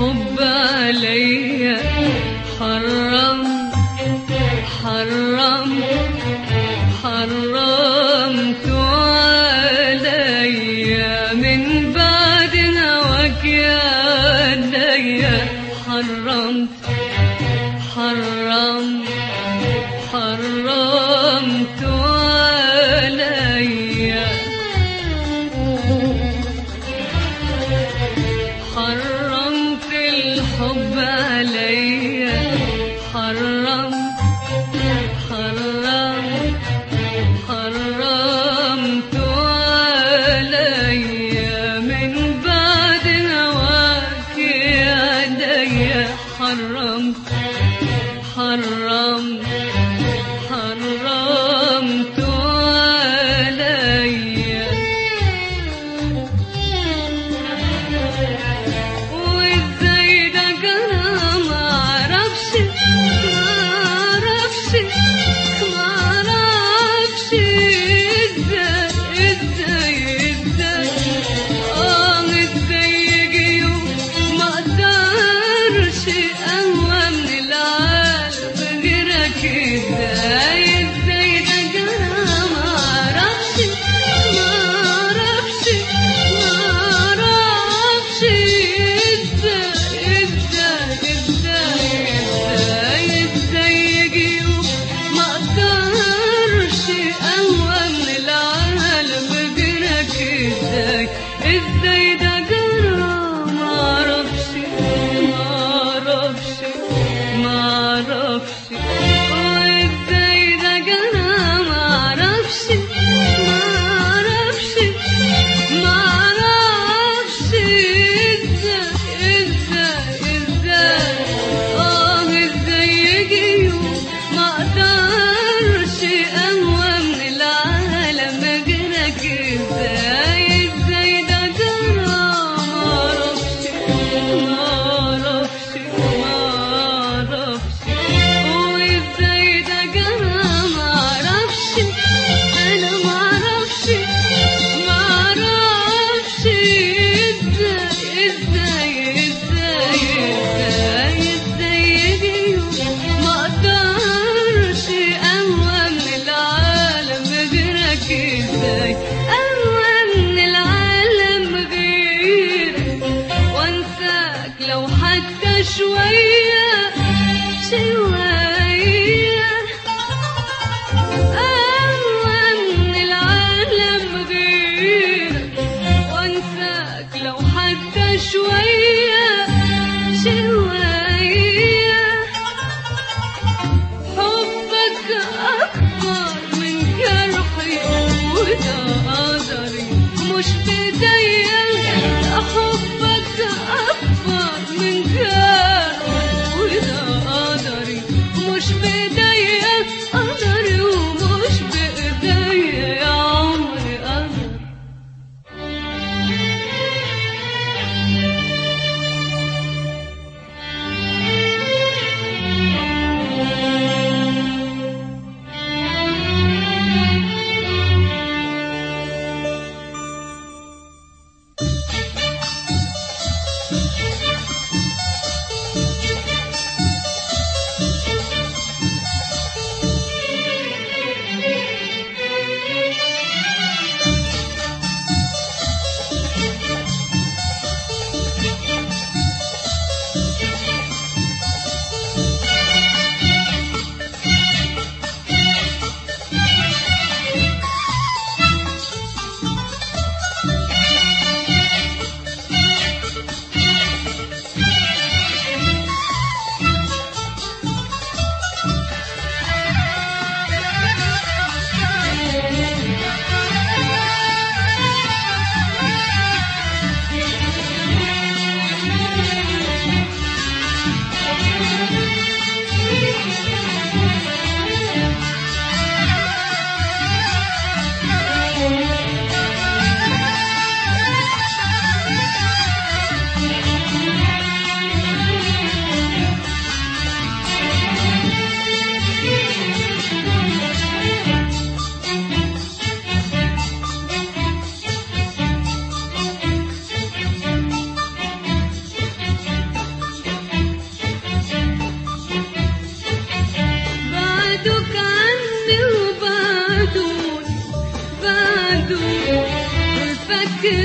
الحب عليا حرم حرم حرمت عليا من بعد هواك يا عليا حرمت حرمت حرمت عليا حرمت الحب عليا حرمت حرمت حرمت عليا من بعد هواك عليا حرمت حرمت حرمت عليا وازاي ده جرى معرفش معرفش معرفش ازاي ازاي ازاي اه ازاي يجي يوم ما اقدرش اهوى من العالم غيرك ازاي ازاي ده جرى معرفش معرفش معرفش ازاي ازاي ازاي ازاي ازاي يجي يوم ما اقدرش اهوى من العالم غيرك ازاي ازاي ده جرى معرفش معرفش معرفش وازاي ده جرى معرفش معرفش معرفش ازاي ازاي ازاي اه ازاي يجي يوم ما اقدرش اهوى من العالم غيرك ازاي ازاي ده جرى معرفش معرفش معرفش وازاي ده جرى معرفش انا معرفش معرفش ازاي ازاي ازاي ازاي ازاي يجي يوم ما اقدرش اهوى من العالم غيرك ازاي اهوى من العالم غيرك وانساك لو حتى شوية شوية أهوى من العالم غيرك وانساك لو حتى شوية شوية حبك أكبر من جرحي وده قدري مش بداية حبك أكبر من جرحي وده قدري مش بداية قدري ومش بإيديا يا عمري قدري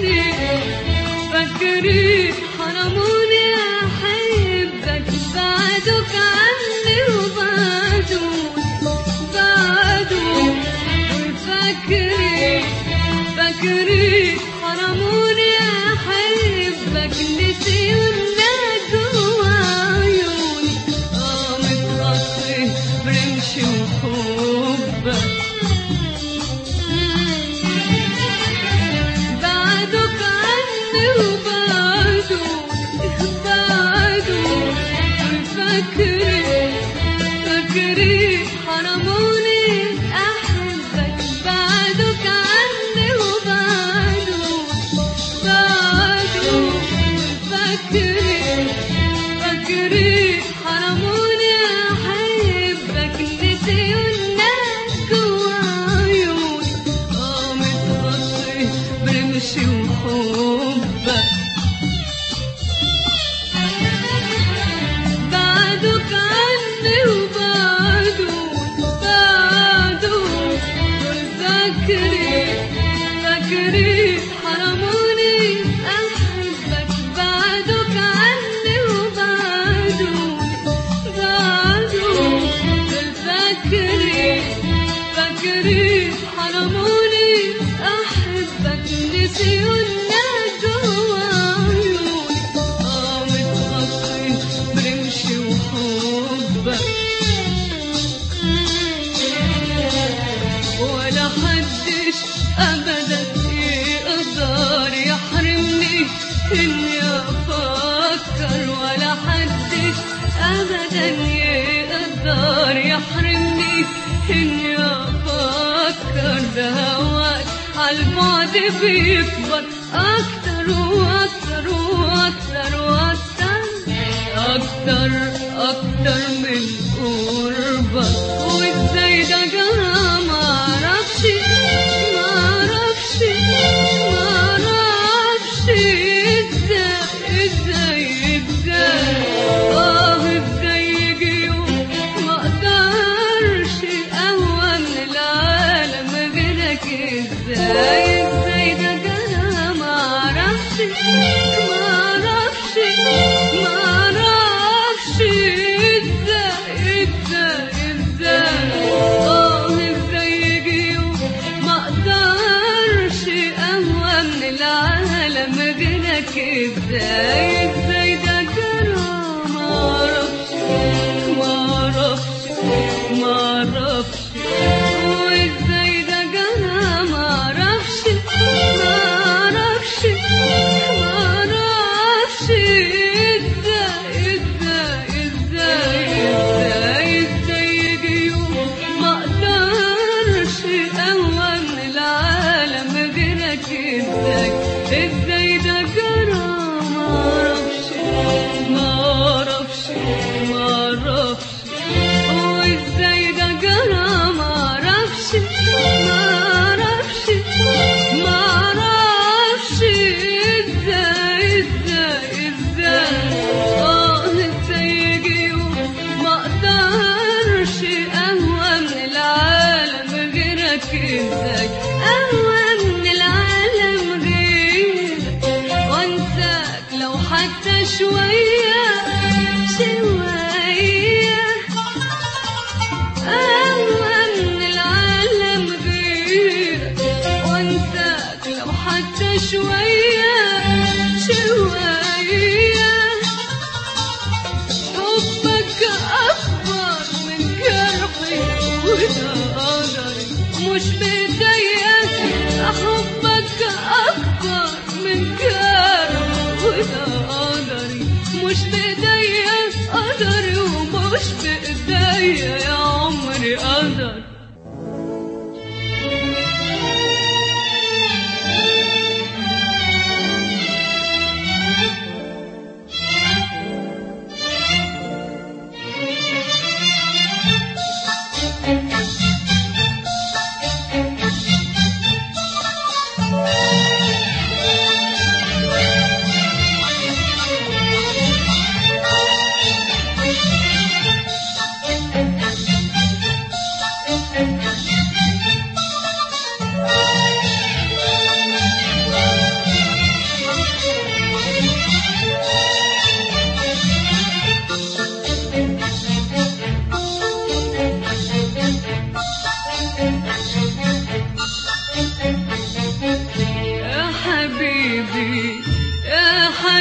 فاكرين فاكرين حرموني أحبك بعدك عني وبعدون بعدون فاكرين فاكرين حرموني أحبك نسيونا جوا عيوني آه متغطي برمشي وحبك بعدك عني وبعدون بعدون فاكرين فاكرين حرموني أحبك بعدك عني وبعدون بعدون فاكرين فاكرين حرموني أحبك نسيونا جوا عيوني آه متغطي برمشي وحبك بعدك عني وبعدون بعدون فاكرين فاكرين حرموني أحبك بعدك عني وبعدون بعدون فاكرين فاكرين حرموني أحبك نسيونا جوا عيوني آه متغطي برمشي وحبك ولا حدش ابدا يقدر يحرمني اني افكر ولا حدش ابدا يقدر يحرمني اني افكر ده هواك عالبعد بيكبر اكتر واكتر واكتر واكتر اكتر اكتر من قربك وازاي ده جرى معرفش معرفش معرفش ازاي ازاي ازاي اه ازاي يجي يوم ما اقدرش اهوى من العالم غيرك ازاي ازاي ده جرى معرفش معرفش معرفش ازاي ازاي ازاي اه ازاي يجي يوم ما اقدرش اهوى من العالم غيرك ازاي ازاي ده جرى معرفش معرفش معرفش وازاي ده جرى معرفش معرفش معرفش ازاي ازاي ازاي ازاي ازاي يجي يوم ما اقدرش اهوى من العالم غيرك ازاي ازاي ده جرى معرفش معرفش معرفش وازاي ده جرى معرفش معرفش معرفش ازاي ازاي ازاي اه ازاي يجي يوم ما اقدرش اهوى من العالم غيرك ازاي اهوى من العالم غيرك وانساك لو حتى شوية شوية أهوى من العالم غيرك وانساك لو حتى شوية شوية حبك أكبر من جرحي وده قدري مش بإيديا حبك أكبر من جرحي وده قدري مش بإيديا قدري ومش بإيديا يا عمري قدر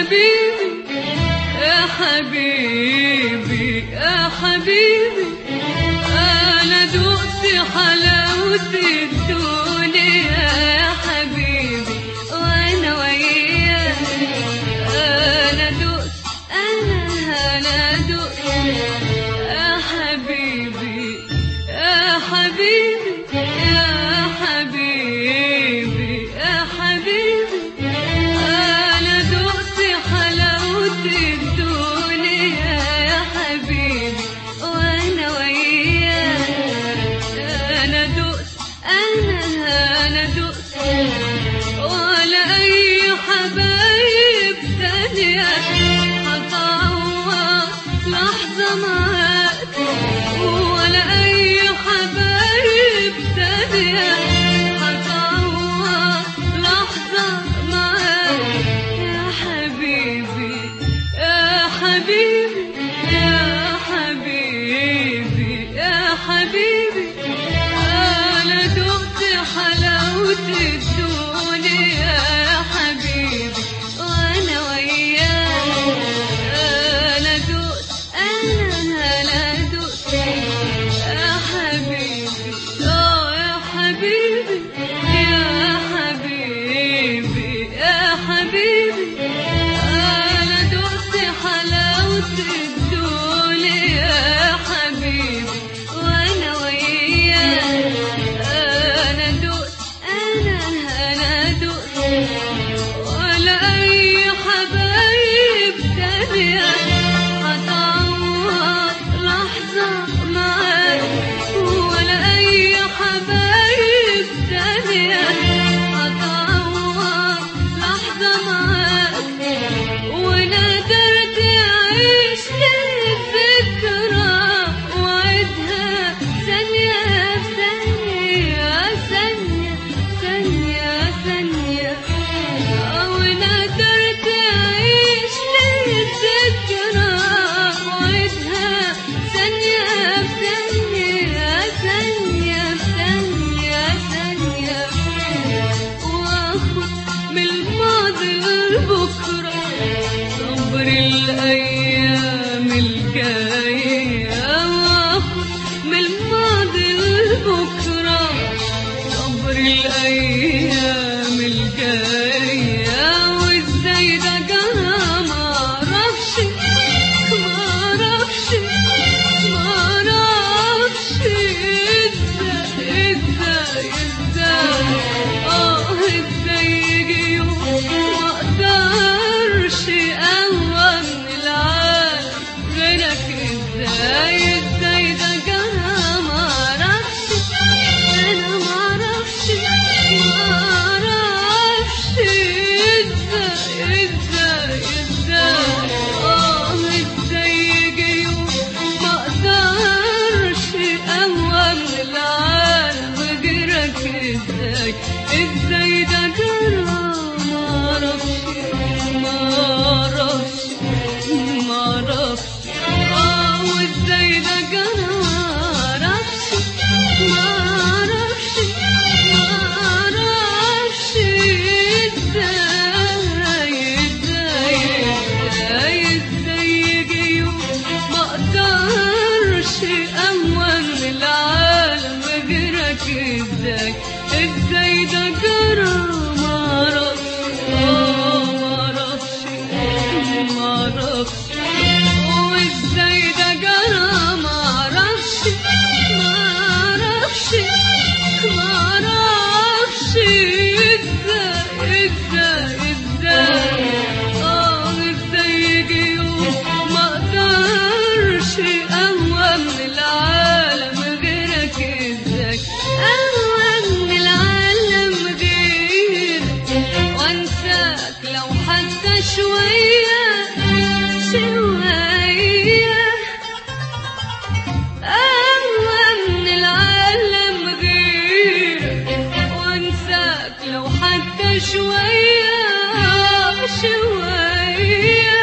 حبيبي يا حبيبي يا حبيبي أنا دقت حلاوة الدنيا يا حبيبي وأنا وياك أنا دقت أنا أنا دقت يا حبيبي يا حبيبي يا حبيبي يا حبيبي أنا دقت حلاوة الدنيا يا حبيبي وأنا وياك أنا دقت أنا أنا دقت ولا أي حبايب تانية هتعوض لحظة معاك ولا أي حبايب تانية هتعوض لحظة معاك يا حبيبي يا حبيبي يا حبيبي يا حبيبي أنا دقت حلاوة الدنيا يا حبيبي وأنا وياك أنا دقت أنا أنا دقت يا حبيبي آه يا حبيبي يا حبيبي يا حبيبي أنا دقت حلاوة الدنيا يا حبيبي وأنا وياك أنا دقت أنا أنا دقت ولا أي حبايب تانية هتعوض لحظة معاك ولا أي حبايب تانية هتعوض لحظة معاك ونادرت أعيش للذكرى وعدها ثانية ثانية ثانية ثانية ثانية ونادرت أعيش للذكرى وعدها ثانية ثانية ثانية ثانية ثانية واخد من الماضي لبكرة صبر الأيام الجاية واخد من الماضي لبكرة صبر الأيام الجاية وازاي ده جرى معرفش معرفش معرفش ازاي ازاي ازاي اه ازاي يجي يوم مقدرش اقوى من العالم غيرك ازاي ازاي ده جرى معرفش انا معرفش معرفش ازاي ازاي ازاي اه ازاي يجي يوم مقدرش اقوى من العالم غيرك ازاي ازاي ده جرى معرفش معرفش معرفش اه وازاي ده جرى معرفش معرفش معرفش ازاي ازاي ازاي ازاي يجي يوم مقدرش اقوى من العالم غيرك ازاي ازاي ده جرى معرفش اه معرفش معرفش وازاي ده جرى معرفش معرفش معرفش ازاي ازاي ازاي اه ازاي يجي يوم مقدرش اقوى من العالم غيرك ازاي اقوى من العالم غيرك وانساك لو حتى شوية شوية أقوى من العالم غيرك وانساك لو حتى شوية شوية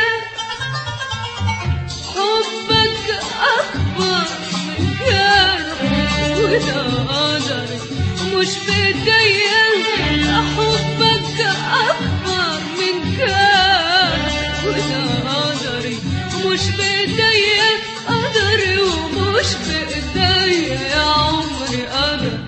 حبك أكبر من جرحك وده قدرك مش بإيديا حبك أكبر من جرحك مش بايديا قدر ومش بايديا يا عمري قدر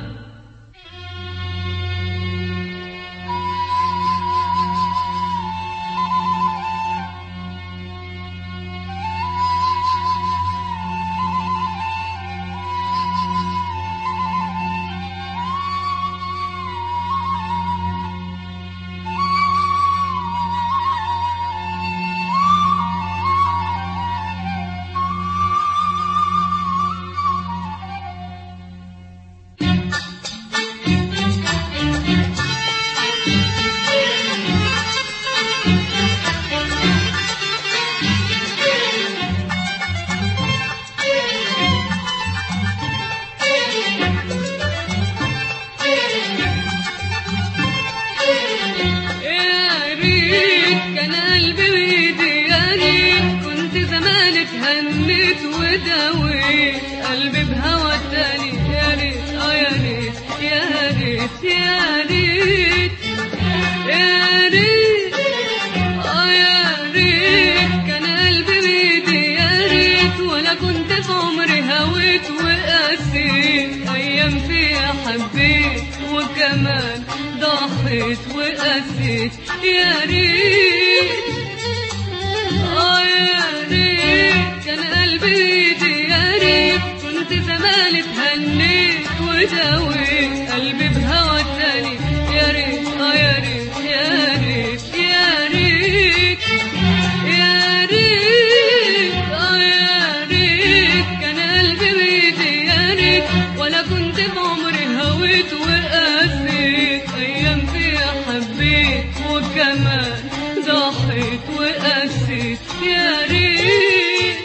يا ريت كان قلبي بيدي يا ريت كنت زمان اتهنيت وداويت قلبي بهوى تاني يا ريت اه يا ريت يا ريت يا ريت يا ريت اه يا ريت كان قلبي بيدي يا ريت ولا كنت في عمري هويت وقاسيت ايام فيها حبيت وكمان ضحيت وقاسيت يا ريت اه يا ريت كان قلبي بيدي يا ريت كنت زمان اتهنيت وداويت قلبي بهوى تاني يا ريت اه يا ريت يا ريت يا ريت يا ريت اه يا ريت كان قلبي بيدي يا ريت ولا كنت بعمري هويت وقاسيت ايام فيها حبيت وكمان ضحيت وقاسيت يا ريت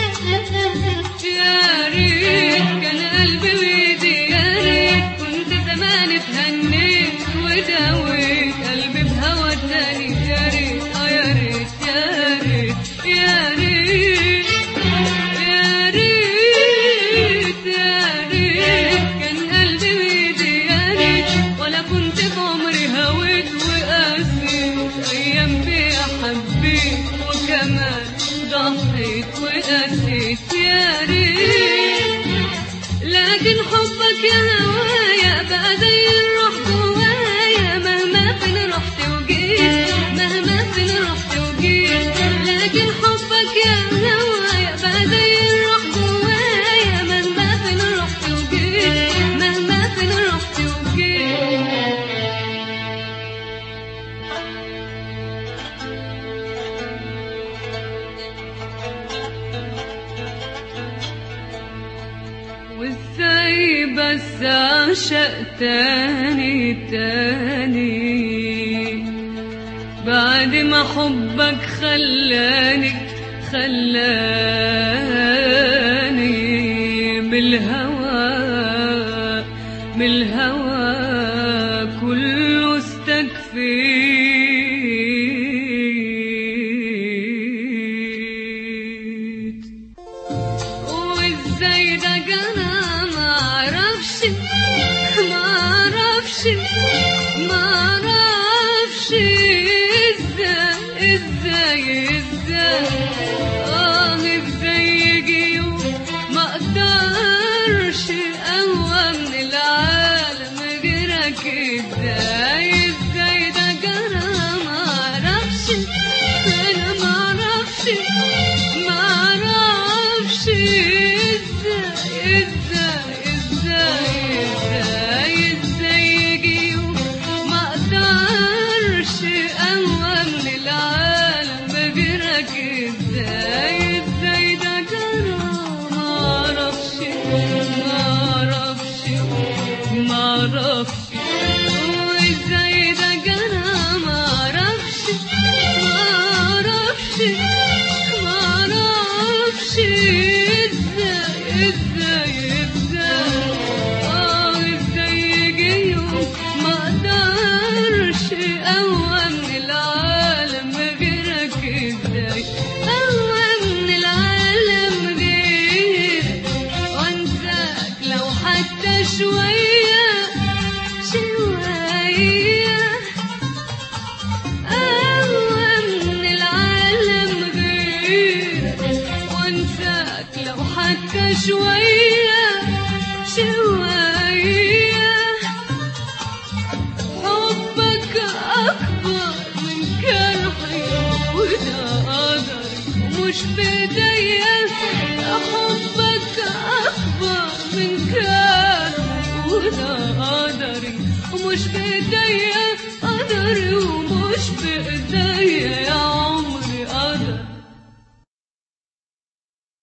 يا ريت كان قلبي بيدي يا ريت كنت زمان اتهنيت وداويت قلبي بهوى تاني يا ريت اه يا ريت يا ريت يا ريت يا ريت يا ريت كان قلبي بيدي يا ريت ولا كنت بعمري هويت وقاسيت ايام فيها حبيت وكمان ضحيت وقاسيت يا ريت لكن حبك يا هوايا بقى زي الروح جوايا مهما فين رحت وجيت مهما فين رحت وجيت لكن حبك يا هوايا بقى زي الروح جوايا مهما فين رحت وجيت مهما فين رحت وجيت وازاي بس اعشق تاني تاني بعد ما حبك خلاني خلاني بالهوى بالهوى كله استكفيت وازاي ده جانا معرفش معرفش معرفش ازاي ازاي ازاي اه ازاي يجي يوم ما اقدرش اقوى من العالم غيرك ازاي ازاي ده جانا معرفش انا معرفش معرفش ازاي ازاي ازاي ازاي ازاي يجي يوم ما اقدرش اقوى من العالم غيرك ازاي شوية حبك أكبر من جرحي وده قدري ومش بإيديا حبك أكبر من جرحي وده قدري ومش بإيديا قدري ومش بإيديا يا عمري قدر